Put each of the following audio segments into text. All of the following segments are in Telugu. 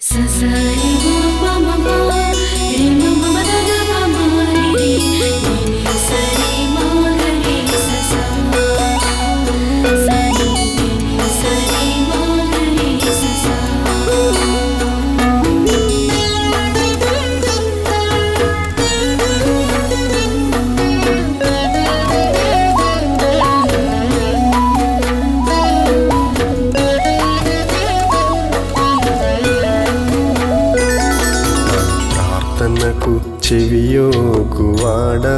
ససరి మమ మమ రి మమ మద మమ రి రి ని సరి మగరి సస సరి ని సరి మగరి సస ప్రార్థనకు చెవియోగువాడా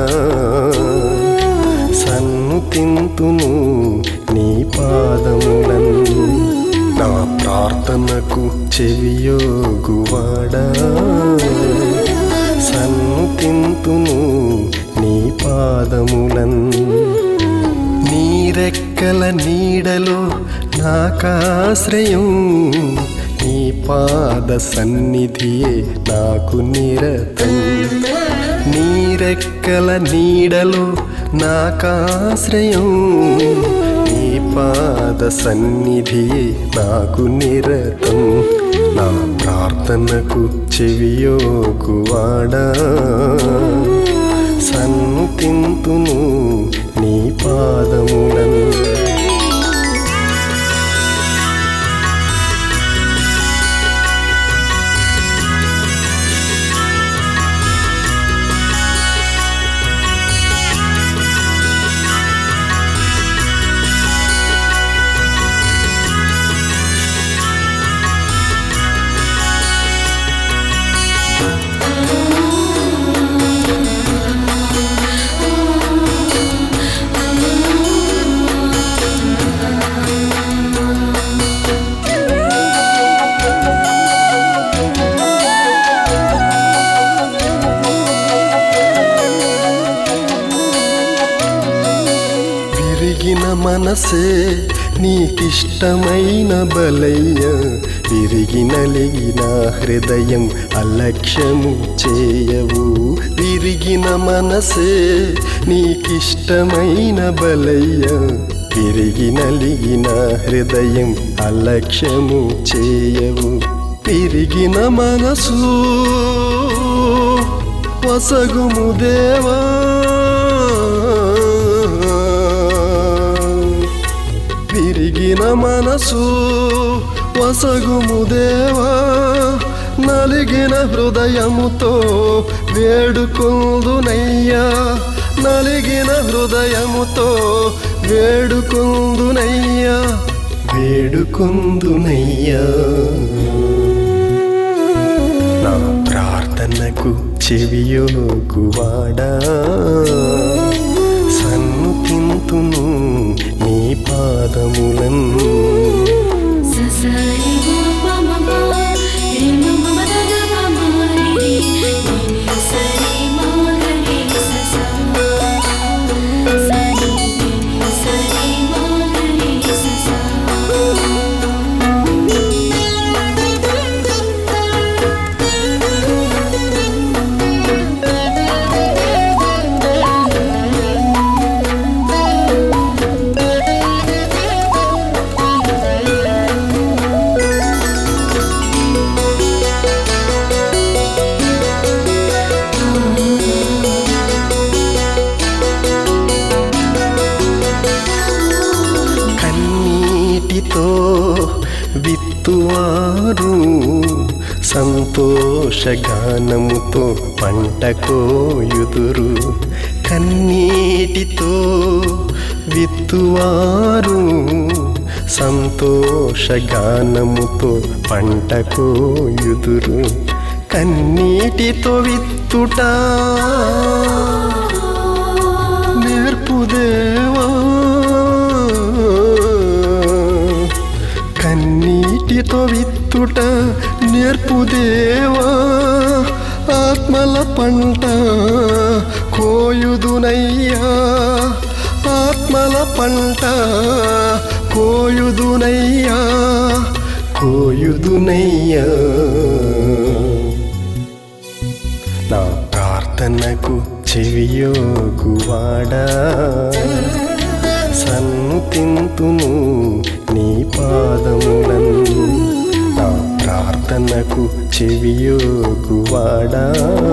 సన్ను తింతును నీ పాదములన్ నా ప్రార్థనకు చెవియోగువాడా సన్ను తింతును నీ పాదములన్ నీరెక్కల నీడలో నాకాశ్రయం నీ పాద సన్నిధియే నాకు నిరతం నీరెక్కల నీడలో నాకాశ్రయం నీ పాద సన్నిధియే నాకు నిరతం నా ప్రార్థనకు చెవియోగువాడా సన్ను తింతును నీ పాదములను విరిగిన మనసే నీకిష్టమైన బలయ్య విరిగి నలిగిన హృదయం అలక్ష్యము చేయవు విరిగిన మనసే నీకిష్టమైన బలయ్య విరిగి నలిగిన హృదయం అలక్ష్యము చేయవు విరిగిన మనసు వసగుము దేవా విరిగిన మనసు వసగుము దేవా నలిగిన హృదయముతో వేడుకుందునయ్యా నలిగిన హృదయముతో వేడుకుందునయ్యా వేడుకుందునయ్యా నా ప్రార్థనకు చెవియోగువాడా సన్ను తింతును నీ పాదములను ససరి మమ మమ రి మమ మద మమ రి రి ని సరి మగరి సస సరి ని సరి మగరి సస కన్నీటితో విత్తువారు సంతోషగానముతో పంట కోయుదురు కన్నీటితో విత్తువారు సంతోషగానముతో పంట కోయుదురు కన్నీటితో విత్తుట నేర్పుదేవా కన్నీటితో విత్తుట నేర్పుదేవా ఆత్మల పంట కోయుదునయ్యా ఆత్మల పంట కోయుదునయ్యా కోయుదునయ్యా నా ప్రార్థనకు చెవియోగువాడా సన్ను తింతును నీ పాదములను నా ప్రార్థనకు చెవియోగువాడా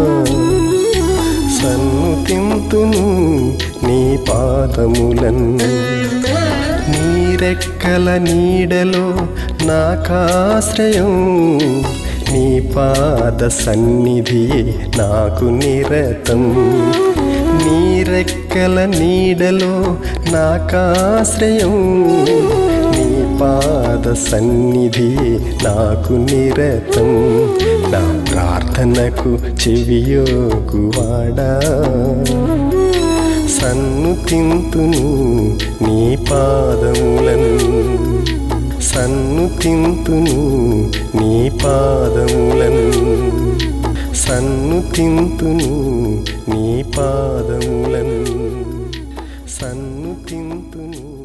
సన్నుతింతును నీ పాదములన్ను నీరెక్కల నీడలో నాకాశ్రయం నీ పాద సన్నిధియే నాకు నిరతం నీరెక్కల నీడలో నాకాశ్రయం నీ పాద సన్నిధియే నాకు నిరతం నా ప్రార్థనకు చెవియోగువాడా సన్నుతింతును నీ పాదములను సన్నుతింతును నీ పాదములను సన్నుతింతును నీ పాదములను సన్నుతింతును